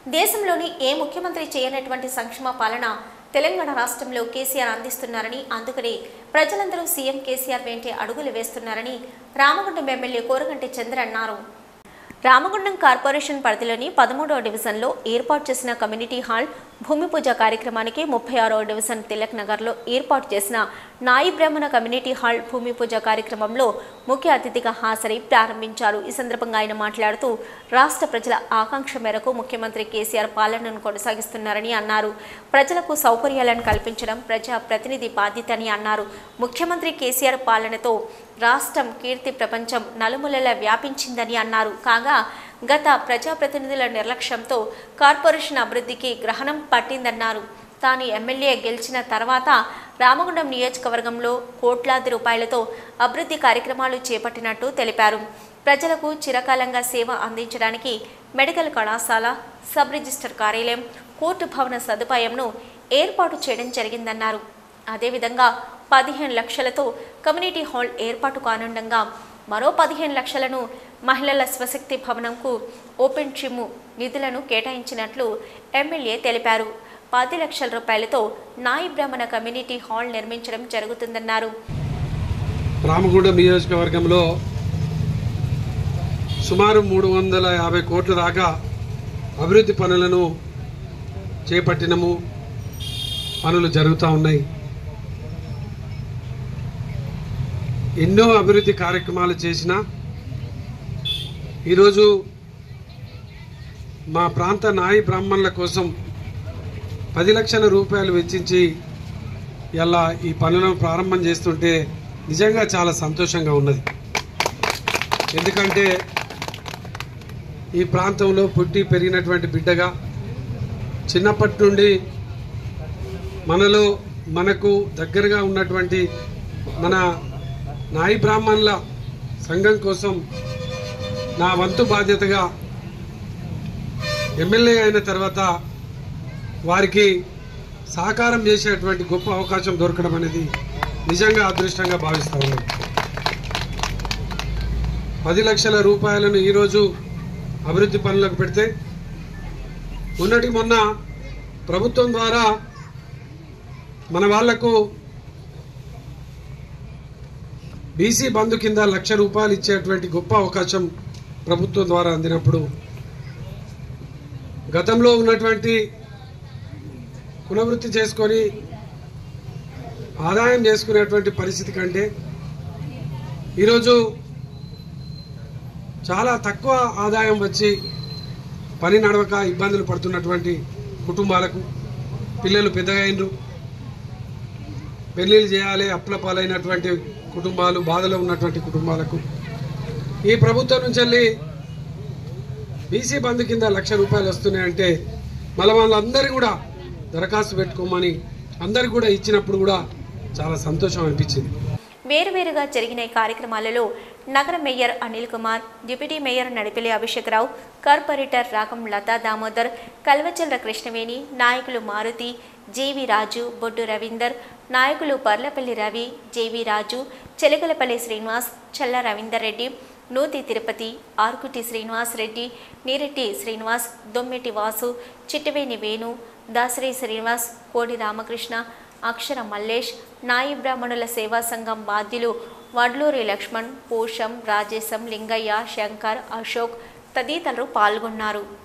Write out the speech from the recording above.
దేశంలోని ఏ ముఖ్యమంత్రి చేయనటువంటి సంక్షేమ పాలన తెలంగాణ రాష్ట్రంలో కేసీఆర్ అందిస్తున్నారని అందుకని ప్రజలందరూ సీఎం కేసీఆర్ వెంటే అడుగులు వేస్తున్నారని రామగుండం ఎమ్మెల్యే కోరగంటి చంద్ర అన్నారు రామగుండం కార్పొరేషన్ పరిధిలోని పదమూడవ డివిజన్లో ఏర్పాటు చేసిన కమ్యూనిటీ హాల్ భూమి పూజ కార్యక్రమానికి ముప్పై ఆరవ డివిజన్ తిలక్ నగర్లో ఏర్పాటు చేసిన నాయి బ్రాహ్మణ కమ్యూనిటీ హాల్ భూమి పూజ కార్యక్రమంలో ముఖ్య అతిథిగా హాజరై ప్రారంభించారు ఈ సందర్భంగా ఆయన మాట్లాడుతూ రాష్ట్ర ప్రజల ఆకాంక్ష మేరకు ముఖ్యమంత్రి కేసీఆర్ పాలనను కొనసాగిస్తున్నారని అన్నారు ప్రజలకు సౌకర్యాలను కల్పించడం ప్రజా ప్రతినిధి బాధ్యత అని అన్నారు ముఖ్యమంత్రి కేసీఆర్ పాలనతో రాష్ట్రం కీర్తి ప్రపంచం నలుమూలలా వ్యాపించిందని అన్నారు కాగా గత ప్రజాప్రతినిధుల నిర్లక్ష్యంతో కార్పొరేషన్ అభివృద్ధికి గ్రహణం పట్టిందన్నారు తాను ఎమ్మెల్యే గెలిచిన తర్వాత రామగుండం నియోజకవర్గంలో కోట్లాది రూపాయలతో అభివృద్ధి కార్యక్రమాలు చేపట్టినట్టు తెలిపారు ప్రజలకు చిరకాలంగా సేవ అందించడానికి మెడికల్ కళాశాల సబ్ రిజిస్టర్ కార్యాలయం కోర్టు భవన సదుపాయంను ఏర్పాటు చేయడం జరిగిందన్నారు అదేవిధంగా పదిహేను లక్షలతో కమ్యూనిటీ హాల్ ఏర్పాటు కానుండగా మరో పదిహేను లక్షలను మహిళల స్వశక్తి భవనంకు ఓపెన్ జిమ్ నిధులను కేటాయించినట్లు ఎమ్మెల్యే తెలిపారు పది లక్షల రూపాయలతో నాయి బ్రాహ్మణ కమ్యూనిటీ హాల్ నిర్మించడం జరుగుతుందన్నారు రామగుండం నియోజకవర్గంలో సుమారు మూడు వందల యాభై కోట్ల దాకా అభివృద్ధి పనులను చేపట్టినము పనులు జరుగుతూ ఉన్నాయి ఎన్నో అభివృద్ధి కార్యక్రమాలు చేసిన ఈరోజు మా ప్రాంత నాయి బ్రాహ్మణుల కోసం పది లక్షల రూపాయలు వెచ్చించి ఇలా ఈ పనులను ప్రారంభం చేస్తుంటే నిజంగా చాలా సంతోషంగా ఉన్నది ఎందుకంటే ఈ ప్రాంతంలో పుట్టి పెరిగినటువంటి బిడ్డగా చిన్నప్పటి నుండి మనలో మనకు దగ్గరగా ఉన్నటువంటి మన నాయి బ్రాహ్మణుల సంఘం కోసం నా వంతు బాధ్యతగా ఎమ్మెల్యే అయిన తర్వాత వారికి సహకారం చేసేటువంటి గొప్ప అవకాశం దొరకడం అనేది నిజంగా అదృష్టంగా భావిస్తా ఉన్నాను పది లక్షల రూపాయలను ఈరోజు అభివృద్ధి పనులకు పెడితే మొన్నటి మొన్న ప్రభుత్వం ద్వారా మన వాళ్లకు బీసీ బంధు కింద లక్ష రూపాయలు ఇచ్చేటువంటి గొప్ప అవకాశం ప్రభుత్వం ద్వారా అందినప్పుడు గతంలో ఉన్నటువంటి కులవృత్తి చేసుకొని ఆదాయం చేసుకునేటువంటి పరిస్థితి కంటే ఈరోజు చాలా తక్కువ ఆదాయం వచ్చి పని నడవక ఇబ్బందులు పడుతున్నటువంటి కుటుంబాలకు పిల్లలు పెద్దగా అయినరు పెళ్లిళ్ళు చేయాలి అప్పుల పాలైనటువంటి కుటుంబాలు బాధలో ఉన్నటువంటి కుటుంబాలకు ఈ ప్రభుత్వం నుంచి వెళ్ళి బీసీ బంధు కింద లక్ష రూపాయలు వస్తున్నాయంటే మళ్ళీ వాళ్ళందరూ కూడా దరఖాస్తు పెట్టుకోమని అందరికి కూడా ఇచ్చినప్పుడు కూడా చాలా సంతోషం అనిపించింది వేరువేరుగా జరిగిన ఈ కార్యక్రమాలలో నగర mayor Anil Kumar deputy mayor నడిపిలి అభిషేక్రావు corporator రాగం లతా దామోదర్ కల్వచల్ర కృష్ణవేణి నాయకులు మారుతి జేవి రాజు బొడ్డు రవీందర్ నాయకులు పర్లపల్లి రవి జేవి రాజు చెలకలపల్లి శ్రీనివాస్ చల్ల రవీందర్ రెడ్డి నూతి తిరుపతి ఆర్కుటి శ్రీనివాస్ రెడ్డి నీరెడ్డి శ్రీనివాస్ దొమ్మెటి వాసు చిట్టవేని వేణు దాసరి శ్రీనివాస్ కోడి రామకృష్ణ అక్షర మల్లేష్ నాయి బ్రాహ్మణుల సేవా సంఘం బాధ్యులు వడ్లూరి లక్ష్మణ్ పోషం రాజేశం లింగయ్య శంకర్ అశోక్ తదితరులు పాల్గొన్నారు